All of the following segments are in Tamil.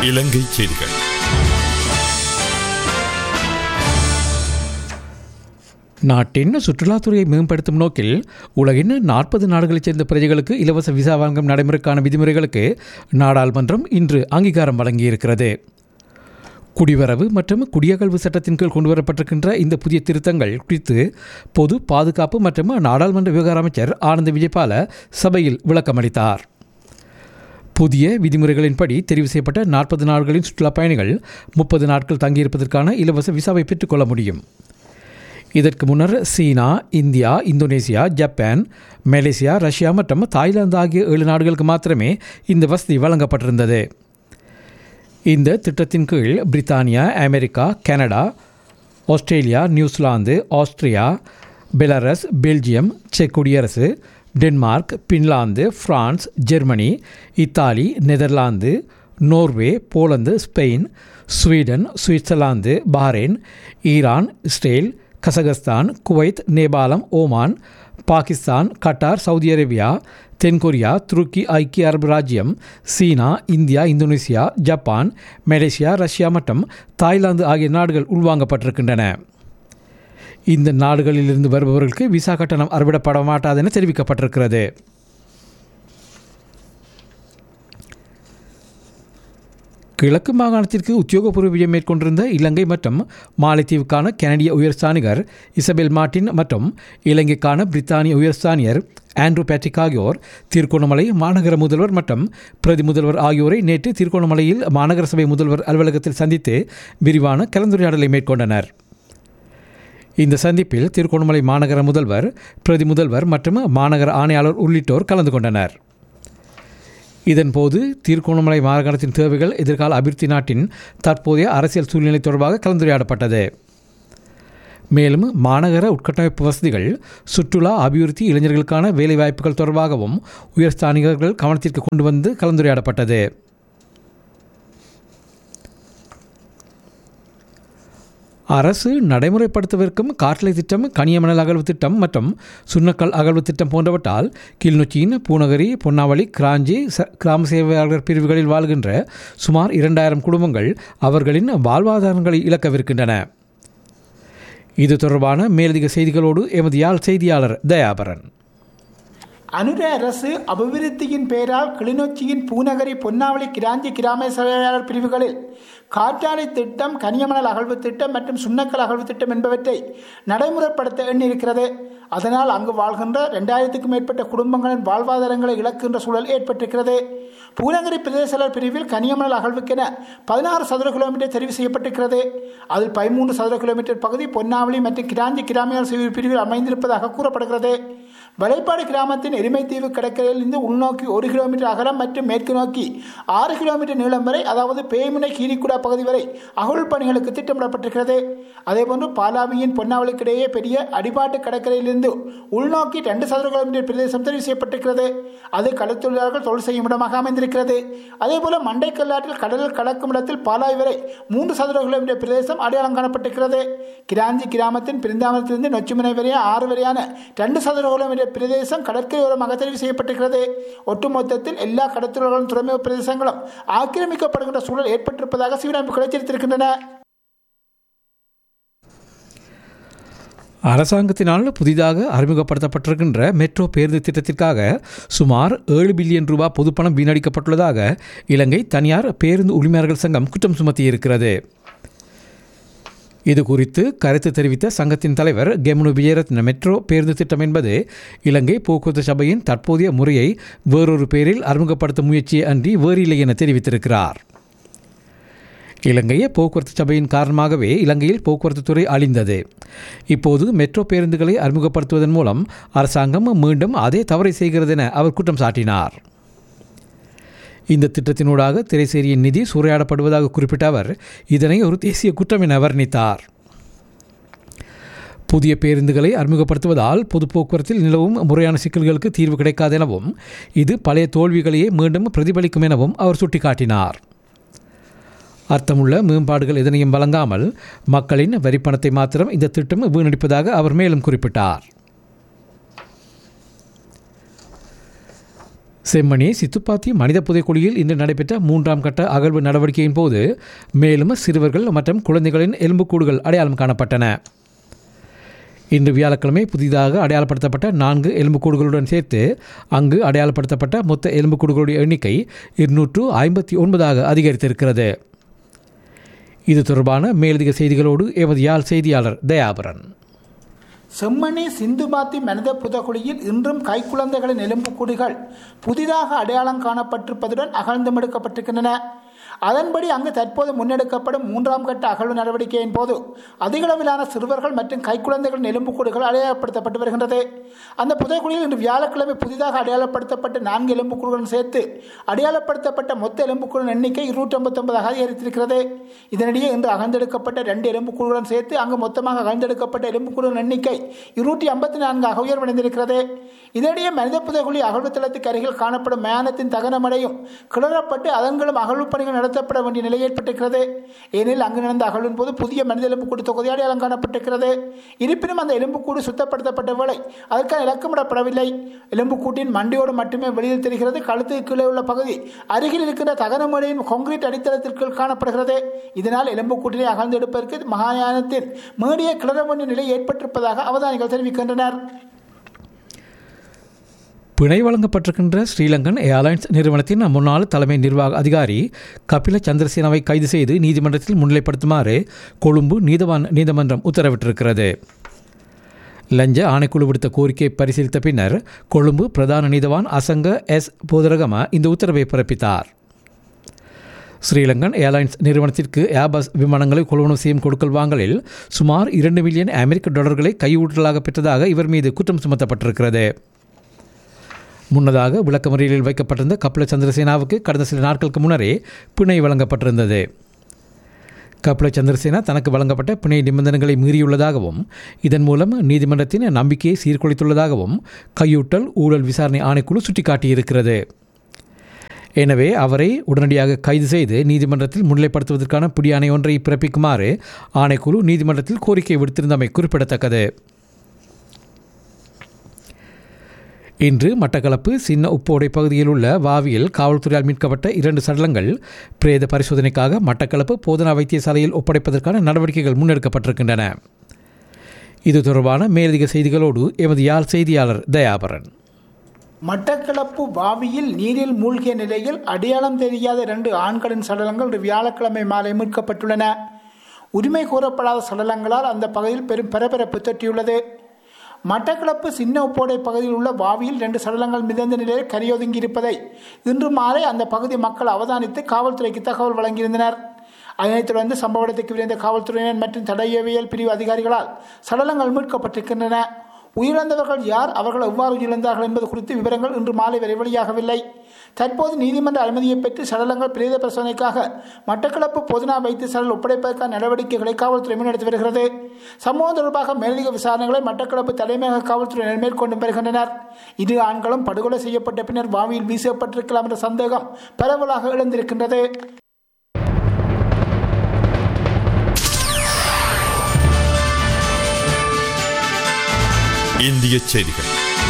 இலங்கை செய்திகள் நாட்டின் சுற்றுலாத்துறையை மேம்படுத்தும் நோக்கில் உலகின் நாற்பது நாடுகளைச் சேர்ந்த பிரஜைகளுக்கு இலவச விசா வழங்கும் நடைமுறைக்கான விதிமுறைகளுக்கு நாடாளுமன்றம் இன்று அங்கீகாரம் வழங்கியிருக்கிறது குடிவரவு மற்றும் குடியகல்வு சட்டத்தின் கீழ் கொண்டுவரப்பட்டிருக்கின்ற இந்த புதிய திருத்தங்கள் குறித்து பொது பாதுகாப்பு மற்றும் நாடாளுமன்ற விவகார அமைச்சர் ஆனந்த விஜயபால சபையில் விளக்கமளித்தார் புதிய விதிமுறைகளின்படி தெரிவு செய்யப்பட்ட நாற்பது நாடுகளின் சுற்றுலாப் பயணிகள் முப்பது நாட்கள் தங்கியிருப்பதற்கான இலவச விசாவை பெற்றுக்கொள்ள முடியும் இதற்கு முன்னர் சீனா India Indonesia Japan Malaysia Russia மற்றும் தாய்லாந்து ஆகிய ஏழு நாடுகளுக்கு மாத்திரமே இந்த வசதி வழங்கப்பட்டிருந்தது இந்த திட்டத்தின் கீழ் பிரித்தானியா America Canada Australia New Zealand Austria Belarus Belgium செக் குடியரசு Denmark Finland France Germany Italy Netherlands Norway Poland Spain Sweden Switzerland Bahrain Iran Israel Kazakhstan Kuwait நேபாளம் Oman Pakistan Qatar Saudi Arabia தென்கொரியா துருக்கி ஐக்கிய அரபு ராஜ்யம் சீனா India Indonesia Japan Malaysia Russia மற்றும் தாய்லாந்து ஆகிய நாடுகள் உள்வாங்கப்பட்டிருக்கின்றன இந்த நாடுகளிலிருந்து வருபவர்களுக்கு விசா கட்டணம் அறவிடப்பட மாட்டாது என தெரிவிக்கப்பட்டிருக்கிறது கிழக்கு மாகாணத்திற்கு உத்தியோகபூர்வ விஜயம் மேற்கொண்டிருந்த இலங்கை மற்றும் மாலைத்தீவுக்கான கனடிய உயர்ஸ்தானிகர் இசபெல் மார்டின் மற்றும் இலங்கைக்கான பிரித்தானிய உயர்ஸ்தானியர் ஆண்ட்ரூ பேட்ரிக் ஆகியோர் திருகோணமலை மாநகர முதல்வர் மற்றும் பிரதி முதல்வர் ஆகியோரை நேற்று திருகோணமலையில் மாநகர சபை முதல்வர் அலுவலகத்தில் சந்தித்து விரிவான கலந்துரையாடலை மேற்கொண்டனர் இந்த சந்திப்பில் திருகோணமலை மாநகர முதல்வர் பிரதி முதல்வர் மற்றும் மாநகர ஆணையாளர் உள்ளிட்டோர் கலந்து கொண்டனர் இதன்போது திருகோணமலை மாகாணத்தின் தேவைகள் எதிர்கால அபிவிருத்தி நாட்டின் தற்போதைய அரசியல் சூழ்நிலை தொடர்பாக கலந்துரையாடப்பட்டது மேலும் மாநகர உட்கட்டமைப்பு வசதிகள் சுற்றுலா அபிவிருத்தி இளைஞர்களுக்கான வேலைவாய்ப்புகள் தொடர்பாகவும் உயர்ஸ்தானிகர்கள் கவனத்திற்கு கொண்டு வந்து கலந்துரையாடப்பட்டது அரசு நடைமுறைப்படுத்தவிருக்கும் காற்றலை திட்டம் கனியமணல் அகழ்வு திட்டம் மற்றும் சுண்ணக்கல் அகழ்வு திட்டம் போன்றவற்றால் கிளிநொச்சியின் பூநகரி பொன்னாவளி கிராஞ்சி ச கிராம சேவையாளர் பிரிவுகளில் வாழ்கின்ற சுமார் இரண்டாயிரம் குடும்பங்கள் அவர்களின் வாழ்வாதாரங்களை இழக்கவிருக்கின்றன இது தொடர்பான மேலதிக செய்திகளோடு எமது யாழ் செய்தியாளர் தயாபரன் அனுர அரசு அபிவிருத்தியின் பெயரால் கிளிநொச்சியின் பூநகரி பொன்னாவளி கிராஞ்சி கிராம சேவையாளர் பிரிவுகளில் காற்றாலை திட்டம் கனியமணல் அகழ்வு திட்டம் மற்றும் சுண்ணக்கல் அகழ்வு திட்டம் என்பவற்றை நடைமுறைப்படுத்த எண்ணியிருக்கிறது அதனால் அங்கு வாழ்கின்ற ரெண்டாயிரத்துக்கும் மேற்பட்ட குடும்பங்களின் வாழ்வாதாரங்களை இழக்கின்ற சூழல் ஏற்பட்டிருக்கிறது பூநகரி பிரதேசலர் பிரிவில் கனியமணல் அகழ்வுக்கென பதினாறு சதுர கிலோமீட்டர் தெரிவு செய்யப்பட்டிருக்கிறது அதில் பதிமூன்று சதுர கிலோமீட்டர் பகுதி பொன்னாவளி மற்றும் கிராஞ்சி கிராமியார் சேவை பிரிவில் அமைந்திருப்பதாக கூறப்படுகிறது வலைப்பாடு கிராமத்தின் எருமைத்தீவு கடற்கரையிலிருந்து உள்நோக்கி ஒரு கிலோமீட்டர் அகலம் மற்றும் மேற்கு நோக்கி ஆறு கிலோமீட்டர் நீளம் வரை அதாவது பேய்முனை கீரிக்குடா பகுதி வரை அகழ் பணிகளுக்கு திட்டமிடப்பட்டிருக்கிறது அதேபோன்று பாலாவியின் பொன்னாவளிக்கிடையே பெரிய அடிபாட்டு கடற்கரையிலிருந்து உள்நோக்கி ரெண்டு சதுர கிலோமீட்டர் பிரதேசம் தெரிவு செய்யப்பட்டிருக்கிறது அது கடற்தொழிலாளர்கள் தொழில் செய்யும் இடமாக அமைந்திருக்கிறது அதேபோல மண்டைக்கல்லாற்றில் கடலில் கலக்கும் இடத்தில் பாலாய் வரை மூன்று சதுர கிலோமீட்டர் பிரதேசம் அடையாளம் காணப்பட்டிருக்கிறது கிராஞ்சி கிராமத்தின் பிருந்தாவனத்திலிருந்து நொச்சிமுனை வரைய ஆறு வரையான ரெண்டு சதுர கிலோமீட்டர் பிரதேசம் கடற்கரையோரமாக தெரிவு செய்யப்பட்டிருக்கிறது ஒட்டுமொத்தத்தில் எல்லா கடற்தொழிலாளர்களும் துறைமுக பிரதேசங்களும் ஆக்கிரமிக்கப்படுகின்ற சூழல் ஏற்பட்டிருப்பதாக சிவனமைப்புகள் எச்சரித்திருக்கின்றன அரசாங்கத்தினால் புதிதாக அறிமுகப்படுத்தப்பட்டிருக்கின்ற மெட்ரோ பேருந்து திட்டத்திற்காக சுமார் ஏழு பில்லியன் ரூபாய் பொதுப்பணம் வீணடிக்கப்பட்டுள்ளதாக இலங்கை தனியார் பேருந்து உரிமையாளர்கள் சங்கம் குற்றம் சுமத்தியிருக்கிறது இது குறித்து கருத்து தெரிவித்த சங்கத்தின் தலைவர் கெமனு விஜயரத்ன மெட்ரோ பேருந்து திட்டம் என்பது இலங்கை போக்குவரத்து சபையின் தற்போதைய முறையை வேறொரு பேரில் அறிமுகப்படுத்தும் முயற்சியை அன்றி வேறில்லை என தெரிவித்திருக்கிறார் இலங்கைய போக்குவரத்து சபையின் காரணமாகவே இலங்கையில் போக்குவரத்து துறை அழிந்தது இப்போது மெட்ரோ பேருந்துகளை அறிமுகப்படுத்துவதன் மூலம் அரசாங்கம் மீண்டும் அதே தவறை செய்கிறது என அவர் குற்றம் சாட்டினார் இந்த திட்டத்தினூடாக திரைசேரியின் நிதி சூறையாடப்படுவதாக குறிப்பிட்ட அவர் இதனை ஒரு தேசிய குற்றம் என வர்ணித்தார் புதிய பேருந்துகளை அறிமுகப்படுத்துவதால் பொது போக்குவரத்தில் நிலவும் முறையான சிக்கல்களுக்கு தீர்வு கிடைக்காது எனவும் இது பழைய தோல்விகளையே மீண்டும் பிரதிபலிக்கும் எனவும் அவர் சுட்டிக்காட்டினார் அர்த்தமுள்ள மேம்பாடுகள் எதனையும் வழங்காமல் மக்களின் வரிப்பணத்தை மாத்திரம் இந்த திட்டம் வீணடிப்பதாக அவர் மேலும் குறிப்பிட்டார் செம்மணி சித்துப்பாத்தி மனித புதைக்குழியில் இன்று நடைபெற்ற மூன்றாம் கட்ட அகழ்வு நடவடிக்கையின் போது மேலும் சிறுவர்கள் மற்றும் குழந்தைகளின் எலும்புக்கூடுகள் அடையாளம் காணப்பட்டன இன்று வியாழக்கிழமை புதிதாக அடையாளப்படுத்தப்பட்ட நான்கு எலும்புக்கூடுகளுடன் சேர்த்து அங்கு அடையாளப்படுத்தப்பட்ட மொத்த எலும்புக்கூடுகளுடைய எண்ணிக்கை இருநூற்று ஐம்பத்தி ஒன்பதாக அதிகரித்திருக்கிறது இது தொடர்பான மேலதிக செய்திகளோடு எமது யாழ் செய்தியாளர் தயாபரன் செம்மணி சிந்துபாத்தி மனித புதகுழியில் இன்றும் கைக்குழந்தைகளின் எலும்புக்கூடுகள் புதிதாக அடையாளம் காணப்பட்டிருப்பதுடன் அகழ்ந்துமெடுக்கப்பட்டிருக்கின்றன அதன்படி அங்கு தற்போது முன்னெடுக்கப்படும் மூன்றாம் கட்ட அகழ்வு நடவடிக்கையின் போது அதிகளவிலான சிறுவர்கள் மற்றும் கைக்குழந்தைகளின் எலும்புக்கூடுகள் அடையாளப்படுத்தப்பட்டு வருகின்றது அந்த புதைக்குழியில் இன்று வியாழக்கிழமை புதிதாக அடையாளப்படுத்தப்பட்ட நான்கு எலும்புக்கூடுகளுடன் சேர்த்து அடையாளப்படுத்தப்பட்ட மொத்த எலும்புக்கூடுகளின் எண்ணிக்கை இருநூற்றி ஐம்பத்தொன்பதாக அதிகரித்திருக்கிறது இதனிடையே இன்று அகழ்ந்தெடுக்கப்பட்ட ரெண்டு எலும்புக்கூடுகளுடன் சேர்த்து அங்கு மொத்தமாக அகழ்ந்தெடுக்கப்பட்ட எலும்புக்கூடுகளின் எண்ணிக்கை இருநூற்றி ஐம்பத்தி நான்காக உயர்வடைந்திருக்கிறது இதனிடையே மனித புதைக்குழி அகழ்வு தளத்துக்கு அருகில் காணப்படும் மயானத்தின் தகனமடையும் கிளறப்பட்டு அதன்களும் அகழ்வு பணிகள் நடத்தப்பட வேண்டிய நிலை ஏற்பட்டிருக்கிறது ஏனெனில் அங்கு நடந்த அகழ்வின் போது புதிய மனித எலும்புக்கூடு தொகுதி அடையாளம் காணப்பட்டிருக்கிறது இருப்பினும் அந்த எலும்புக்கூடு சுத்தப்படுத்தப்பட்ட வேளை அதற்கான இலக்கமிடப்படவில்லை எலும்புக்கூட்டின் மண்டியோடு மட்டுமே வெளியில் தெரிகிறது கழுத்துக்கு கீழே உள்ள பகுதி அருகில் இருக்கின்ற தகனமடையின் கான்கிரீட் அடித்தளத்திற்கு காணப்படுகிறது இதனால் எலும்புக்கூட்டினை அகழ்ந்தெடுப்பதற்கு மகாயானத்தின் மேடிய கிளற வேண்டிய நிலை ஏற்பட்டிருப்பதாக அவதானிகள் தெரிவிக்கின்றனர் பிணை வழங்கப்பட்டிருக்கின்ற ஸ்ரீலங்கன் ஏர்லைன்ஸ் நிறுவனத்தின் முன்னாள் தலைமை நிர்வாக அதிகாரி கபில சந்திரசேனாவை கைது செய்து நீதிமன்றத்தில் முன்னிலைப்படுத்துமாறு கொழும்பு நீதவான் நீதிமன்றம் உத்தரவிட்டிருக்கிறது லஞ்ச ஆணைக்குழு விடுத்த கோரிக்கையை பரிசீலித்த பின்னர் கொழும்பு பிரதான நீதவான் அசங்க எஸ் போதரகம இந்த உத்தரவை பிறப்பித்தார் ஸ்ரீலங்கன் ஏர்லைன்ஸ் நிறுவனத்திற்கு ஏர்பஸ் விமானங்களை கொள்வனவு செய்யும் கொடுக்கல் வாங்கலில் சுமார் இரண்டு மில்லியன் அமெரிக்க டாலர்களை கையூட்டலாக பெற்றதாக இவர் மீது குற்றம் சுமத்தப்பட்டிருக்கிறது முன்னதாக விளக்கமறியலில் வைக்கப்பட்டிருந்த கபில சந்திரசேனாவுக்கு கடந்த சில நாட்களுக்கு முன்னரே பிணை வழங்கப்பட்டிருந்தது கபில சந்திரசேனா தனக்கு வழங்கப்பட்ட பிணை நிபந்தனைகளை மீறியுள்ளதாகவும் இதன் மூலம் நீதிமன்றத்தின் நம்பிக்கையை சீர்குலைத்துள்ளதாகவும் கையூட்டல் ஊழல் விசாரணை ஆணைக்குழு சுட்டிக்காட்டியிருக்கிறது எனவே அவரை உடனடியாக கைது செய்து நீதிமன்றத்தில் முன்னிலைப்படுத்துவதற்கான பிடியாணை ஒன்றை பிறப்பிக்குமாறு ஆணைக்குழு நீதிமன்றத்தில் கோரிக்கை விடுத்திருந்தமை குறிப்பிடத்தக்கது இன்று மட்டக்களப்பு சின்ன உப்போடை பகுதியில் உள்ள வாவியில் காவல்துறையால் மீட்கப்பட்ட இரண்டு சடலங்கள் பிரேத பரிசோதனைக்காக மட்டக்களப்பு போதனா வைத்தியசாலையில் ஒப்படைப்பதற்கான நடவடிக்கைகள் முன்னெடுக்கப்பட்டிருக்கின்றன இது தொடர்பான மேலதிக செய்திகளோடு எமது யாழ் செய்தியாளர் தயாபரன் மட்டக்களப்பு வாவியில் நீரில் மூழ்கிய நிலையில் அடையாளம் தெரியாத இரண்டு ஆண்களின் சடலங்கள் இன்று வியாழக்கிழமை மாலை மீட்கப்பட்டுள்ளன உரிமை கோரப்படாத சடலங்களால் அந்த பகுதியில் பெரும் பரபரப்பு தொற்றியுள்ளது மட்டக்களப்பு சின்ன உப்போடை பகுதியில் உள்ள வாவியில் ரெண்டு சடலங்கள் மிதந்த நிலையில் கரையொதுங்கி இருப்பதை இன்று மாலை அந்த பகுதி மக்கள் அவதானித்து காவல்துறைக்கு தகவல் வழங்கியிருந்தனர் அதனைத் தொடர்ந்து சம்பவ இடத்துக்கு விரைந்த காவல்துறையினர் மற்றும் தடயவியல் பிரிவு அதிகாரிகளால் சடலங்கள் மீட்கப்பட்டிருக்கின்றன உயிரிழந்தவர்கள் யார் அவர்கள் எவ்வாறு உயிரிழந்தார்கள் என்பது குறித்து விவரங்கள் இன்று மாலை வரை வெளியாகவில்லை தற்போது நீதிமன்ற அனுமதியை பெற்று சடலங்கள் பிரேத பரிசோதனைக்காக மட்டக்களப்பு பொதுநா வைத்தியசாலையில் ஒப்படைப்பதற்கான நடவடிக்கைகளை காவல்துறை முன்னெடுத்து வருகிறது சம்பவம் தொடர்பாக மேலதிக விசாரணைகளை மட்டக்களப்பு தலைமையக காவல்துறையினர் மேற்கொண்டு வருகின்றனர் இரு ஆண்களும் படுகொலை செய்யப்பட்ட பின்னர் வாவியில் வீசப்பட்டிருக்கலாம் என்ற சந்தேகம் பரவலாக எழுந்திருக்கின்றது இந்திய செய்திகள்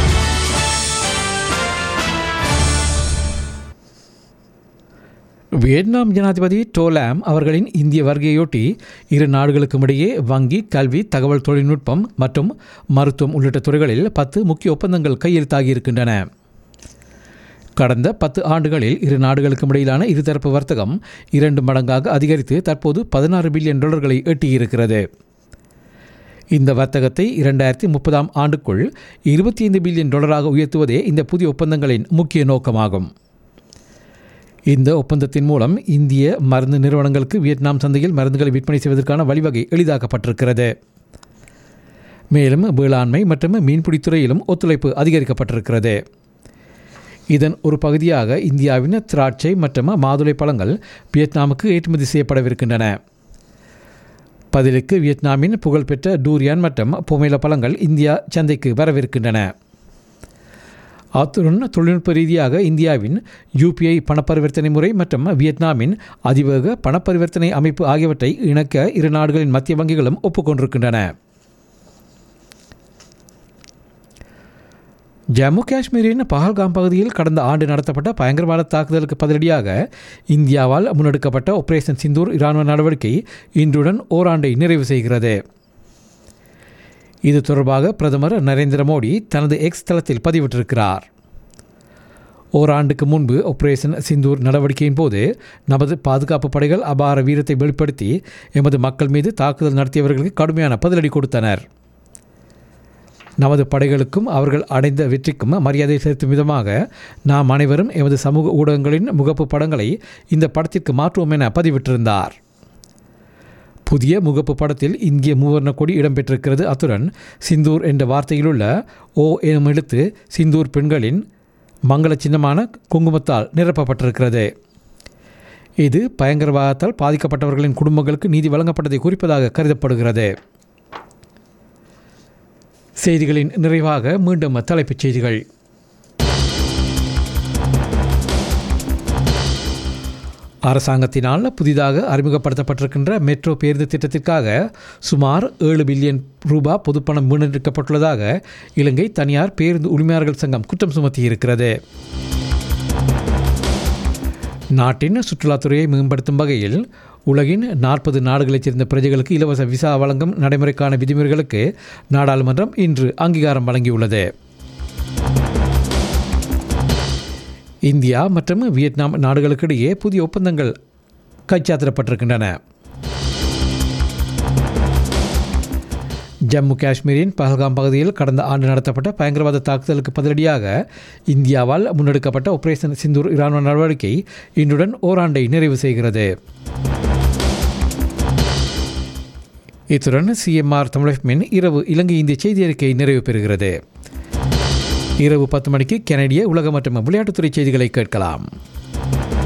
வியட்நாம் ஜனாதிபதி டோலாம் அவர்களின் இந்திய வருகையொட்டி இரு நாடுகளுக்கும் இடையே வங்கி கல்வி தகவல் தொழில்நுட்பம் மற்றும் மருத்துவம் உள்ளிட்ட துறைகளில் பத்து முக்கிய ஒப்பந்தங்கள் கையெழுத்தாகியிருக்கின்றன கடந்த பத்து ஆண்டுகளில் இரு நாடுகளுக்கும் இடையிலான இருதரப்பு வர்த்தகம் இரண்டு மடங்காக அதிகரித்து தற்போது பதினாறு பில்லியன் டாலர்களை எட்டியிருக்கிறது இந்த வர்த்தகத்தை இரண்டாயிரத்தி முப்பதாம் ஆண்டுக்குள் இருபத்தி ஐந்து பில்லியன் டாலராக உயர்த்துவதே இந்த புதிய ஒப்பந்தங்களின் முக்கிய நோக்கமாகும் இந்த ஒப்பந்தத்தின் மூலம் இந்திய மருந்து நிறுவனங்களுக்கு வியட்நாம் சந்தையில் மருந்துகளை விற்பனை செய்வதற்கான வழிவகை எளிதாக்கப்பட்டிருக்கிறது மேலும் வேளாண்மை மற்றும் மீன்பிடித்துறையிலும் ஒத்துழைப்பு அதிகரிக்கப்பட்டிருக்கிறது இதன் ஒரு பகுதியாக இந்தியாவின் திராட்சை மற்றும் மாதுளை பழங்கள் வியட்நாமுக்கு ஏற்றுமதி செய்யப்படவிருக்கின்றன பதிலுக்கு வியட்நாமின் புகழ்பெற்ற டூரியான் மற்றும் பொமேல பழங்கள் இந்தியா சந்தைக்கு வரவிருக்கின்றன அத்துடன் தொழில்நுட்ப ரீதியாக இந்தியாவின் யூபிஐ பணப்பரிவர்த்தனை முறை மற்றும் வியட்நாமின் அதிவேக பணப்பரிவர்த்தனை அமைப்பு ஆகியவற்றை இணக்க இரு நாடுகளின் மத்திய வங்கிகளும் ஒப்புக்கொண்டிருக்கின்றன ஜம்மு காஷ்மீரின் பஹல்காம் பகுதியில் கடந்த ஆண்டு நடத்தப்பட்ட பயங்கரவாத தாக்குதலுக்கு பதிலடியாக இந்தியாவால் முன்னெடுக்கப்பட்ட ஆபரேஷன் சிந்தூர் இராணுவ நடவடிக்கை இன்றுடன் ஓராண்டை நிறைவு செய்கிறது இது தொடர்பாக பிரதமர் நரேந்திர மோடி தனது எக்ஸ் தளத்தில் பதிவிட்டிருக்கிறார் ஓராண்டுக்கு முன்பு ஆபரேஷன் சிந்தூர் நடவடிக்கையின் போது நமது பாதுகாப்பு படைகள் அபார வீரத்தை வெளிப்படுத்தி எமது மக்கள் மீது தாக்குதல் நடத்தியவர்களுக்கு கடுமையான பதிலடி கொடுத்தனர் நமது படைகளுக்கும் அவர்கள் அடைந்த வெற்றிக்கும் மரியாதை செலுத்தும் விதமாக நாம் அனைவரும் எமது சமூக ஊடகங்களின் முகப்பு படங்களை இந்த படத்திற்கு மாற்றுவோம் என பதிவிட்டிருந்தார் புதிய முகப்பு படத்தில் இந்திய மூவர்ண கொடி இடம்பெற்றிருக்கிறது அத்துடன் சிந்தூர் என்ற வார்த்தையிலுள்ள ஓ எனும் எழுத்து சிந்தூர் பெண்களின் மங்கள சின்னமான குங்குமத்தால் நிரப்பப்பட்டிருக்கிறது இது பயங்கரவாதத்தால் பாதிக்கப்பட்டவர்களின் குடும்பங்களுக்கு நீதி வழங்கப்பட்டதை குறிப்பதாக கருதப்படுகிறது செய்திகளின் நிறைவாக மீண்டும் தலைப்புச் செய்திகள் அரசாங்கத்தினால் புதிதாக அறிமுகப்படுத்தப்பட்டிருக்கின்ற மெட்ரோ பேருந்து திட்டத்திற்காக சுமார் ஏழு பில்லியன் ரூபாய் பொதுப்பணம் வீணடிக்கப்பட்டுள்ளதாக இலங்கை தனியார் பேருந்து உரிமையாளர்கள் சங்கம் குற்றம் சுமத்தியிருக்கிறது நாட்டின் சுற்றுலாத்துறையை மேம்படுத்தும் வகையில் உலகின் நாற்பது நாடுகளைச் சேர்ந்த பிரஜைகளுக்கு இலவச விசா வழங்கும் நடைமுறைக்கான விதிமுறைகளுக்கு நாடாளுமன்றம் இன்று அங்கீகாரம் வழங்கியுள்ளது இந்தியா மற்றும் வியட்நாம் நாடுகளுக்கிடையே புதிய ஒப்பந்தங்கள் கைச்சாத்திடப்பட்டிருக்கின்றன ஜம்மு காஷ்மீரின் பஹல்காம் பகுதியில் கடந்த ஆண்டு நடத்தப்பட்ட பயங்கரவாத தாக்குதலுக்கு பதிலடியாக இந்தியாவால் முன்னெடுக்கப்பட்ட ஆபரேஷன் சிந்தூர் இராணுவ நடவடிக்கை இன்றுடன் ஓராண்டை நிறைவு செய்கிறது இத்துடன் சிஎம்ஆர் தமிழகமின் இரவு இலங்கை இந்திய செய்தி அறிக்கை நிறைவு பெறுகிறது இரவு பத்து மணிக்கு கனடிய உலக மற்றும் விளையாட்டுத்துறை செய்திகளை கேட்கலாம்